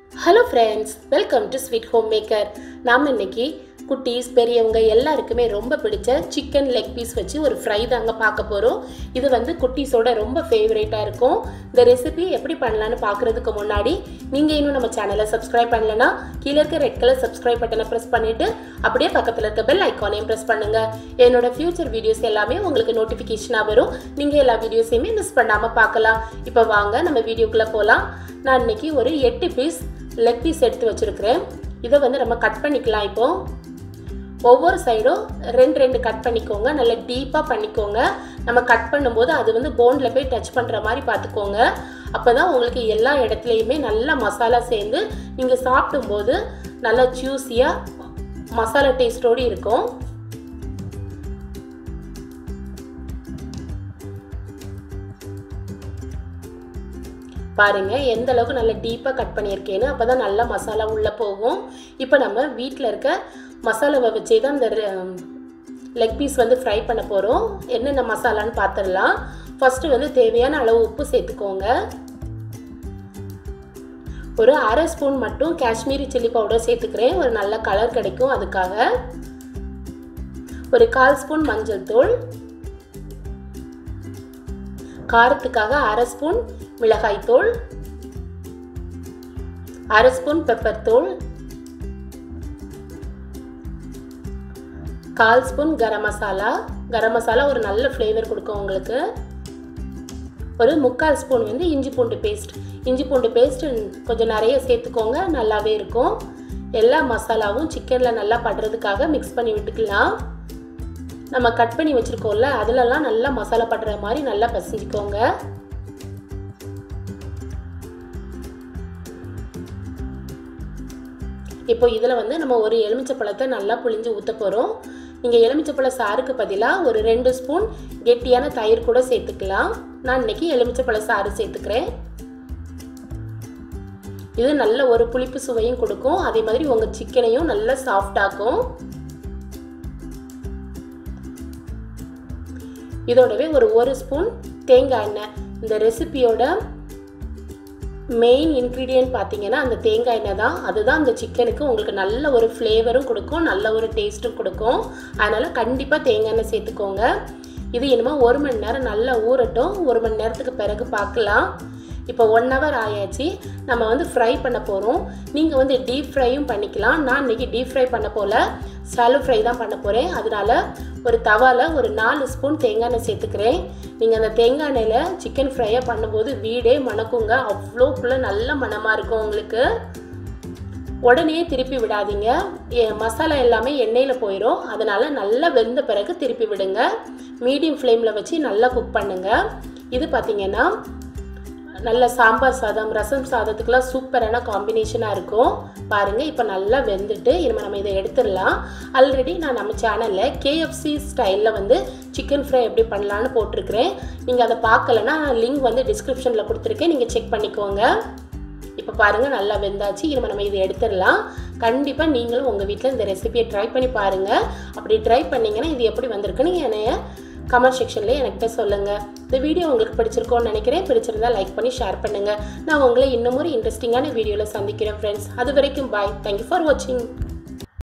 hello friends welcome to sweet home maker நாம் இன்னைக்கு குட்டீஸ் பெரியவங்க எல்லாருக்குமே ரொம்ப பிடிச்ச சிக்கன் லெக் பீஸ் வச்சு ஒரு ஃப்ரை தாங்க பார்க்க போகிறோம் இது வந்து குட்டீஸோட ரொம்ப ஃபேவரேட்டாக இருக்கும் இந்த ரெசிபி எப்படி பண்ணலான்னு பார்க்குறதுக்கு முன்னாடி நீங்கள் இன்னும் நம்ம சேனலை சப்ஸ்கிரைப் பண்ணலனா கீழே இருக்க ரெட் கலர் சப்ஸ்கிரைப் பட்டனை ப்ரெஸ் பண்ணிவிட்டு அப்படியே பக்கத்தில் இருக்க பெல் ஐக்கானையும் ப்ரெஸ் பண்ணுங்கள் என்னோட ஃபியூச்சர் வீடியோஸ் எல்லாமே உங்களுக்கு நோட்டிஃபிகேஷனாக வரும் நீங்கள் எல்லா வீடியோஸையுமே மிஸ் பண்ணாமல் பார்க்கலாம் இப்போ வாங்க நம்ம வீடியோக்குள்ளே போகலாம் நான் இன்னைக்கு ஒரு எட்டு பீஸ் லெக் பீஸ் எடுத்து வச்சுருக்கிறேன் இதை வந்து நம்ம கட் பண்ணிக்கலாம் இப்போ ஒவ்வொரு சைடும் ரெண்டு ரெண்டு கட் பண்ணிக்கோங்க நல்லா டீப்பாக பண்ணிக்கோங்க நம்ம கட் பண்ணும்போது அது வந்து போனில் போய் டச் பண்ணுற மாதிரி பார்த்துக்கோங்க அப்போ தான் உங்களுக்கு எல்லா இடத்துலையுமே நல்லா மசாலா சேர்ந்து நீங்கள் சாப்பிடும்போது நல்லா ஜூஸியாக மசாலா டேஸ்ட்டோடு இருக்கும் பாருங்க எந்த அளவுக்கு நல்லா டீப்பாக கட் பண்ணியிருக்கேன்னு அப்போ தான் நல்லா மசாலா உள்ளே போகும் இப்போ நம்ம வீட்டில் இருக்க மசாலாவை வச்சே தான் இந்த லெக் பீஸ் வந்து ஃப்ரை பண்ண போகிறோம் என்னென்ன மசாலான்னு பார்த்துடலாம் ஃபஸ்ட்டு வந்து தேவையான அளவு உப்பு சேர்த்துக்கோங்க ஒரு அரை ஸ்பூன் மட்டும் காஷ்மீரி சில்லி பவுடர் சேர்த்துக்கிறேன் ஒரு நல்ல கலர் கிடைக்கும் அதுக்காக ஒரு கால் ஸ்பூன் மஞ்சள் தூள் காரத்துக்காக அரை ஸ்பூன் மிளகாய் தூள் அரை ஸ்பூன் பெப்பர் தூள் கால் ஸ்பூன் கரம் மசாலா கரம் மசாலா ஒரு நல்ல ஃப்ளேவர் கொடுக்கும் உங்களுக்கு ஒரு முக்கால் ஸ்பூன் வந்து இஞ்சி பூண்டு பேஸ்ட் இஞ்சி பூண்டு பேஸ்ட் கொஞ்சம் நிறைய சேர்த்துக்கோங்க நல்லாவே இருக்கும் எல்லா மசாலாவும் சிக்கனில் நல்லா படுறதுக்காக மிக்ஸ் பண்ணி விட்டுக்கலாம் நம்ம கட் பண்ணி வச்சுருக்கோம்ல அதிலலாம் நல்லா மசாலா படுற மாதிரி நல்லா பசிஞ்சிக்கோங்க இப்போ இதில் வந்து நம்ம ஒரு எலுமிச்சப்பழத்தை நல்லா புளிஞ்சு ஊற்ற போகிறோம் நீங்கள் எலுமிச்சப்பழ சாருக்கு பதிலாக ஒரு ரெண்டு ஸ்பூன் கெட்டியான தயிர் கூட சேர்த்துக்கலாம் நான் இன்னைக்கு எலுமிச்சப்பழ சாறு சேர்த்துக்கிறேன் இது நல்ல ஒரு புளிப்பு சுவையும் கொடுக்கும் அதே மாதிரி உங்கள் சிக்கனையும் நல்லா சாஃப்டாக்கும் இதோடவே ஒரு ஒரு ஸ்பூன் தேங்காய் எண்ணெய் இந்த ரெசிபியோட மெயின் இன்க்ரீடியன்ட் பார்த்தீங்கன்னா அந்த தேங்காய் எண்ணெய் தான் அதுதான் அந்த சிக்கனுக்கு உங்களுக்கு நல்ல ஒரு ஃப்ளேவரும் கொடுக்கும் நல்ல ஒரு டேஸ்ட்டும் கொடுக்கும் அதனால் கண்டிப்பாக தேங்காய் எண்ணெய் சேர்த்துக்கோங்க இது இனிமேல் ஒரு மணி நேரம் நல்லா ஊறட்டும் ஒரு மணி நேரத்துக்கு பிறகு பார்க்கலாம் இப்போ ஒன் ஹவர் ஆயாச்சு நம்ம வந்து ஃப்ரை பண்ண போகிறோம் நீங்கள் வந்து டீப் ஃப்ரையும் பண்ணிக்கலாம் நான் இன்றைக்கி டீப் ஃப்ரை பண்ண போல் சாலோ ஃப்ரை தான் பண்ண போகிறேன் அதனால் ஒரு தவாவில் ஒரு நாலு ஸ்பூன் தேங்காய் எண்ணெய் சேர்த்துக்கிறேன் நீங்கள் அந்த தேங்காய் எண்ணெயில் சிக்கன் ஃப்ரையை பண்ணும்போது வீடே மணக்குங்க அவ்வளோக்குள்ளே நல்ல மணமாக இருக்கும் உங்களுக்கு உடனே திருப்பி விடாதீங்க மசாலா எல்லாமே எண்ணெயில் போயிடும் அதனால் நல்லா வெந்த பிறகு திருப்பி விடுங்க மீடியம் ஃப்ளேமில் வச்சு நல்லா குக் பண்ணுங்கள் இது பார்த்திங்கன்னா நல்ல சாம்பார் சாதம் ரசம் சாதத்துக்கெலாம் சூப்பரான காம்பினேஷனாக இருக்கும் பாருங்கள் இப்போ நல்லா வெந்துட்டு இனிமேல் நம்ம இதை எடுத்துடலாம் ஆல்ரெடி நான் நம்ம சேனலில் கேஎஃப்சி ஸ்டைலில் வந்து சிக்கன் ஃப்ரை எப்படி பண்ணலான்னு போட்டிருக்கிறேன் நீங்கள் அதை பார்க்கலன்னா லிங்க் வந்து டிஸ்கிரிப்ஷனில் கொடுத்துருக்கேன் நீங்கள் செக் பண்ணிக்கோங்க இப்போ பாருங்கள் நல்லா வெந்தாச்சு இனிமேல் நம்ம இதை எடுத்துடலாம் கண்டிப்பாக நீங்களும் உங்கள் வீட்டில் இந்த ரெசிபியை ட்ரை பண்ணி பாருங்கள் அப்படி ட்ரை பண்ணிங்கன்னா இது எப்படி வந்திருக்குன்னு என்னைய கமெண்ட் செக்ஷனில் என்கிட்ட சொல்லுங்கள் இந்த வீடியோ உங்களுக்கு பிடிச்சிருக்கோன்னு நினைக்கிறேன் பிடிச்சிருந்தா லைக் பண்ணி ஷேர் பண்ணுங்கள் நான் உங்களை இன்னும் ஒரு இன்ட்ரெஸ்டிங்கான வீடியோவில் சந்திக்கிறேன் ஃப்ரெண்ட்ஸ் அது வரைக்கும் பாய் தேங்க்யூ ஃபார் வாட்சிங்